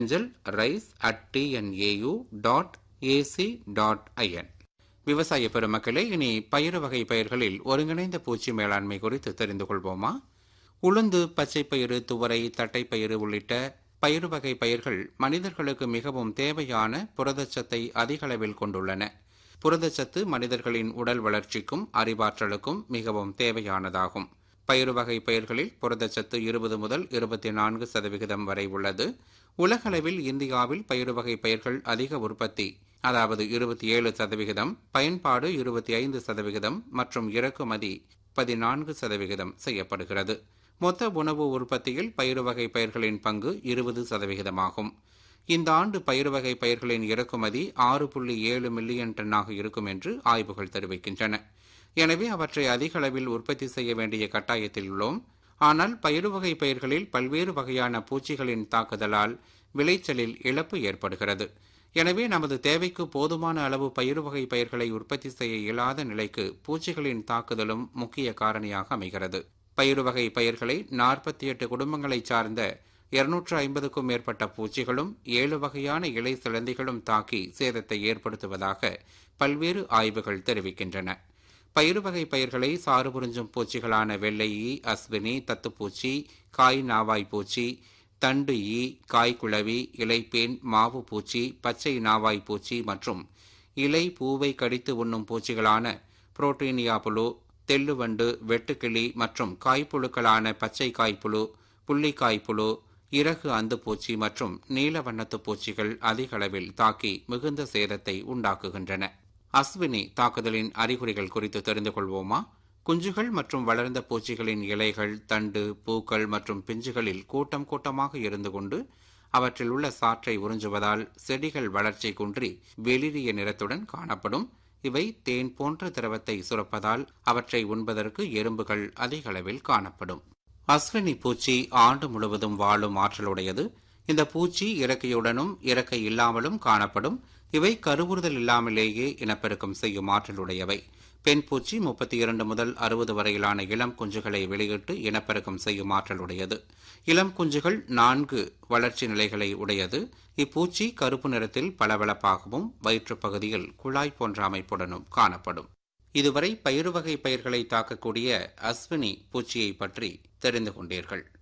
மின்னஞ்சல் rice at TNAU dot AC dot IN விவசாய பெருமக்களே இனி பயிறு வகை பயிர்களில் ஒருங்கிணைந்த பூச்சி மேலாண்மை குறித்து தெரிந்து கொள்வோமா உளுந்து பச்சைப்பயிறு துவரை தட்டைப்பயிறு உள்ளிட்ட பயிறு வகை பயிர்கள் மனிதர்களுக்கு மிகவும் தேவையான புரதச்சத்தை அதிக அளவில் கொண்டுள்ளன புரதச்சத்து மனிதர்களின் உடல் வளர்ச்சிக்கும் அறிவாற்றலுக்கும் மிகவும் தேவையானதாகும் பயிறு வகை பயிர்களில் புரதச்சத்து இருபது முதல் இருபத்தி நான்கு சதவிகிதம் வரை உள்ளது உலகளவில் இந்தியாவில் பயிறு வகை பயிர்கள் அதிக உற்பத்தி அதாவது இருபத்தி ஏழு சதவிகிதம் பயன்பாடு இருபத்தி ஐந்து சதவிகிதம் மற்றும் இறக்குமதி பதினான்கு சதவிகிதம் செய்யப்படுகிறது மொத்த உணவு உற்பத்தியில் பயிறு வகை பயிர்களின் பங்கு இருபது சதவிகிதமாகும் இந்த ஆண்டு பயிறு வகை பயிர்களின் இறக்குமதி ஆறு புள்ளி ஏழு மில்லியன் டன்னாக இருக்கும் என்று ஆய்வுகள் தெரிவிக்கின்றன எனவே அவற்றை அதிக அளவில் உற்பத்தி செய்ய வேண்டிய கட்டாயத்தில் உள்ளோம் ஆனால் பயிறு வகை பயிர்களில் பல்வேறு வகையான பூச்சிகளின் தாக்குதலால் விளைச்சலில் இழப்பு ஏற்படுகிறது எனவே நமது தேவைக்கு போதுமான அளவு பயிறு வகை பயிர்களை உற்பத்தி செய்ய இயலாத நிலைக்கு பூச்சிகளின் தாக்குதலும் முக்கிய காரணியாக அமைகிறது பயிறு வகை பயிர்களை நாற்பத்தி எட்டு குடும்பங்களைச் சார்ந்த இருநூற்று ஐம்பதுக்கும் மேற்பட்ட பூச்சிகளும் ஏழு வகையான இலை சிலந்திகளும் தாக்கி சேதத்தை ஏற்படுத்துவதாக பல்வேறு ஆய்வுகள் தெரிவிக்கின்றன பயிறு வகை பயிர்களை சாறு புரிஞ்சும் பூச்சிகளான வெள்ளை ஈ அஸ்வினி தத்துப்பூச்சி காய் நாவாய் பூச்சி தண்டு ஈ காய்குளவி இலைப்பேன் மாவு பூச்சி பச்சை நாவாய் பூச்சி மற்றும் இலை பூவை கடித்து உண்ணும் பூச்சிகளான புரோட்டீனியா புழு தெள்ளுவண்டு வெட்டுக்கிளி மற்றும் காய்ப்புழுக்களான பச்சை காய்ப்புழு புள்ளிக்காய் புழு இறகு அந்துப்பூச்சி மற்றும் நீல வண்ணத்து பூச்சிகள் அதிக அளவில் தாக்கி மிகுந்த சேதத்தை உண்டாக்குகின்றன அஸ்வினி தாக்குதலின் அறிகுறிகள் குறித்து தெரிந்து கொள்வோமா குஞ்சுகள் மற்றும் வளர்ந்த பூச்சிகளின் இலைகள் தண்டு பூக்கள் மற்றும் பிஞ்சுகளில் கூட்டம் கூட்டமாக இருந்து கொண்டு அவற்றில் உள்ள சாற்றை உறிஞ்சுவதால் செடிகள் வளர்ச்சி குன்றி வெளிரிய நிறத்துடன் காணப்படும் இவை தேன் போன்ற திரவத்தை சுரப்பதால் அவற்றை உண்பதற்கு எறும்புகள் அதிக அளவில் காணப்படும் அஸ்வினி பூச்சி ஆண்டு முழுவதும் வாழும் ஆற்றலுடையது இந்த பூச்சி இறக்கையுடனும் இறக்கை இல்லாமலும் காணப்படும் இவை கருவுறுதல் இல்லாமலேயே இனப்பெருக்கம் செய்யும் ஆற்றலுடையவை பெண் பூச்சி முப்பத்தி இரண்டு முதல் அறுபது வரையிலான இளம் குஞ்சுகளை வெளியிட்டு இனப்பெருக்கம் செய்யும் ஆற்றலுடையது இளம் குஞ்சுகள் நான்கு வளர்ச்சி நிலைகளை உடையது இப்பூச்சி கருப்பு நிறத்தில் பளபளப்பாகவும் வயிற்றுப் பகுதியில் குழாய் போன்ற அமைப்புடனும் காணப்படும் இதுவரை பயிறு வகை பயிர்களை தாக்கக்கூடிய அஸ்வினி பூச்சியை பற்றி தெரிந்து கொண்டீர்கள்